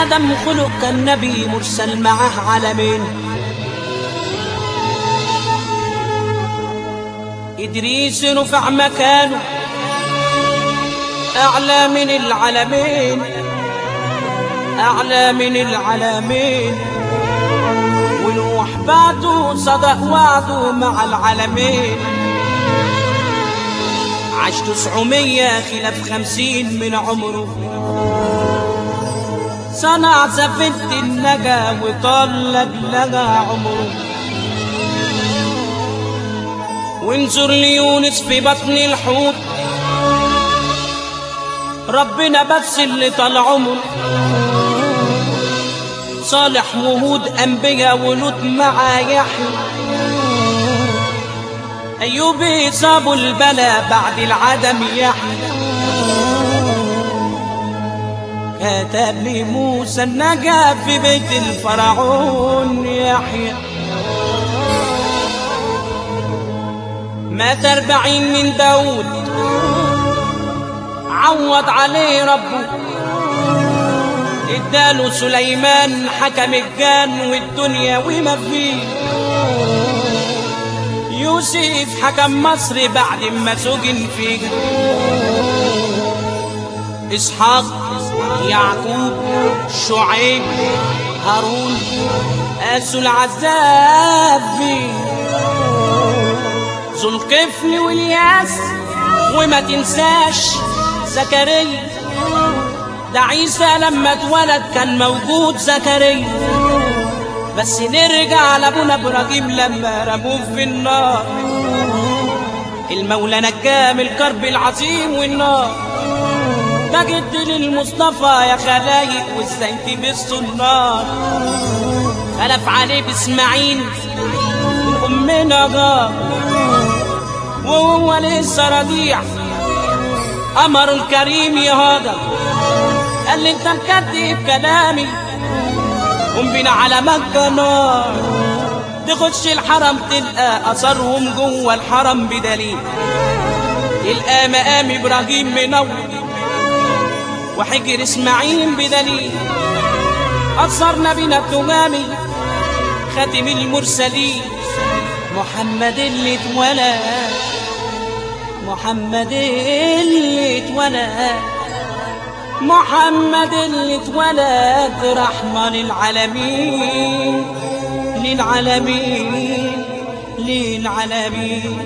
آدم خلق كالنبي مرسل معه علمين إدريس رفع مكانه أعلى من العلمين أعلى من العلمين ونوح بعده صدق وعده مع العلمين عاش تسعمية خلاف خمسين من عمره صنع سفينة النجا وطلق لقى عمره وانظر ليونس في بطن الحوت ربنا بس اللي طال عمره صالح وهود أنبياء ولوط مع يحيى أيوب صابوا البلا بعد العدم يحيى كتب لي موسى النجاة في بيت الفرعون يحيى مات أربعين من داود عوض عليه ربه اداله سليمان حكم الجان والدنيا وما فيه يوسف حكم مصر بعد ما سجن فيها اسحاق يعقوب شعيب هارون قاسوا العذاب فيه ذو القفل والياس وما تنساش زكريا ده عيسى لما اتولد كان موجود زكريا بس نرجع لابونا ابراهيم لما رموه في النار المولى نجاه من الكرب العظيم والنار ده جد للمصطفى يا خلايق وازاي تبصوا النار خلف عليه باسماعيل من امنا غار وهو لسه رضيع امر الكريم يا هذا قال لي انت مكذب كلامي قوم بينا على مكة نار تخش الحرم تلقى اثرهم جوه الحرم بدليل تلقى مقام ابراهيم منور وحجر اسماعيل بدليل اثر نبينا التمامي خاتم المرسلين محمد اللي اتولد محمد اللي اتولد محمد اللي اتولد رحمة للعالمين للعالمين للعالمين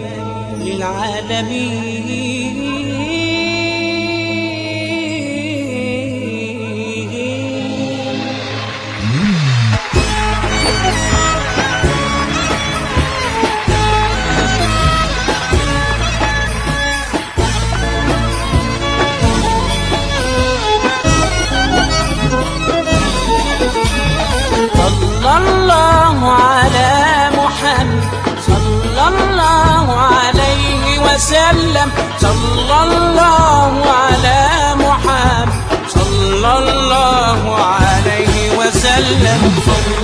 للعالمين صلى الله على محمد صلى الله عليه وسلم صلى الله على محمد صلى الله عليه وسلم